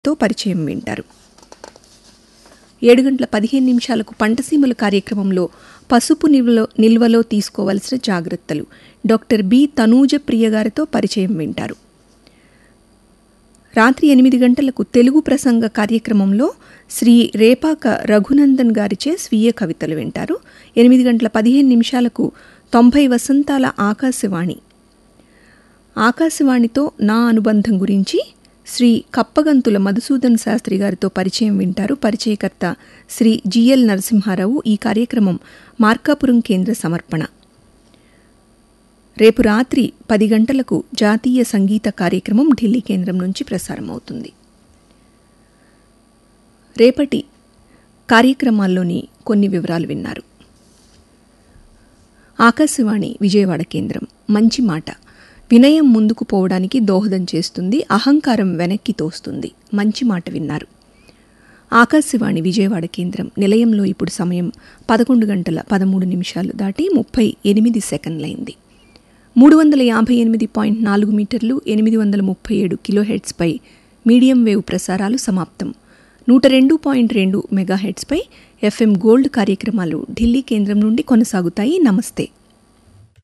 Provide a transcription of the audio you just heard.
తో పరిచయం వింటారు ఏడు గంటల పదిహేను నిమిషాలకు పంటసీమల కార్యక్రమంలో పసుపు నిల్వలో నిల్వలో తీసుకోవలసిన జాగ్రత్తలు డాక్టర్ బి తనూజ ప్రియ గారితో పరిచయం వింటారు రాత్రి ఎనిమిది గంటలకు తెలుగు ప్రసంగ కార్యక్రమంలో శ్రీ రేపాక రఘునందన్ గారిచే స్వీయ కవితలు వింటారు ఎనిమిది గంటల పదిహేను నిమిషాలకు తొంభై వసంతాల ఆకాశవాణి ఆకాశవాణితో నా అనుబంధం గురించి శ్రీ కప్పగంతుల మధుసూదన్ శాస్త్రి గారితో పరిచయం వింటారు పరిచయకర్త శ్రీ జిఎల్ నరసింహారావు ఈ కార్యక్రమం మార్కాపురం కేంద్ర సమర్పణ రేపు రాత్రి పది గంటలకు జాతీయ సంగీత కార్యక్రమం ఢిల్లీ కేంద్రం నుంచి ప్రసారమవుతుంది రేపటి కార్యక్రమాల్లోని కొన్ని వివరాలు విన్నారు ఆకాశవాణి విజయవాడ కేంద్రం మంచి మాట వినయం ముందుకు పోవడానికి దోహదం చేస్తుంది అహంకారం వెనక్కి తోస్తుంది మంచి మాట విన్నారు ఆకాశవాణి విజయవాడ కేంద్రం నిలయంలో ఇప్పుడు సమయం పదకొండు గంటల పదమూడు నిమిషాలు దాటి ముప్పై ఎనిమిది సెకండ్లైంది మూడు వందల యాభై ఎనిమిది పాయింట్ నాలుగు మీటర్లు ఎనిమిది వందల ముప్పై ఏడు కిలోహెడ్స్పై మీడియం వేవ్ ప్రసారాలు సమాప్తం నూట రెండు పాయింట్ రెండు మెగాహెడ్స్పై ఎఫ్ఎం గోల్డ్ కార్యక్రమాలు ఢిల్లీ కేంద్రం నుండి కొనసాగుతాయి నమస్తే